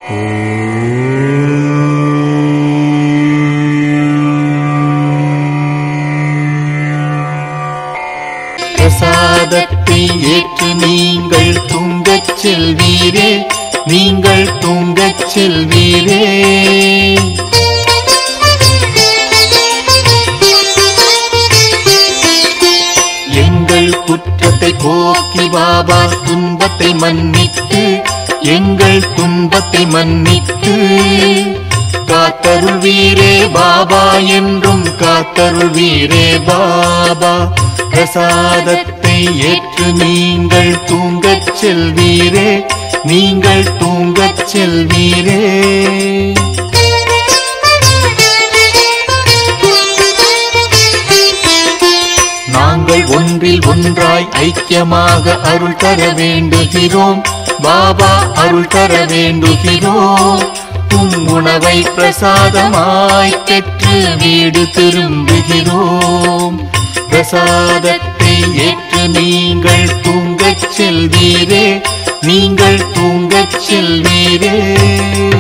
பிரசாதத்தை ஏற்று நீங்கள் தூங்கச் செல்வீரே நீங்கள் தூங்கச் செல்வீரே எங்கள் குற்றத்தை போக்கி பாபா துன்பத்தை மன்னித்து எங்கள் துன்பத்தை மன்னித்து காத்தருள்வீரே பாபா என்றும் காத்தருள்வீரே பாபா பிரசாதத்தை ஏற்று நீங்கள் தூங்கச் செல்வீரே நீங்கள் தூங்கச் செல்வீரே நாங்கள் ஒன்றில் ஒன்றாய் ஐக்கியமாக அருள் தர வேண்டுகிறோம் பாபா அருள் தர வேண்டுகிறோம் உம் உணவை பிரசாதமாய் பெற்று வீடு திரும்புகிறோம் பிரசாதத்தை ஏற்று நீங்கள் தூங்கச் செல்வீரே நீங்கள் தூங்கச் செல்வீரே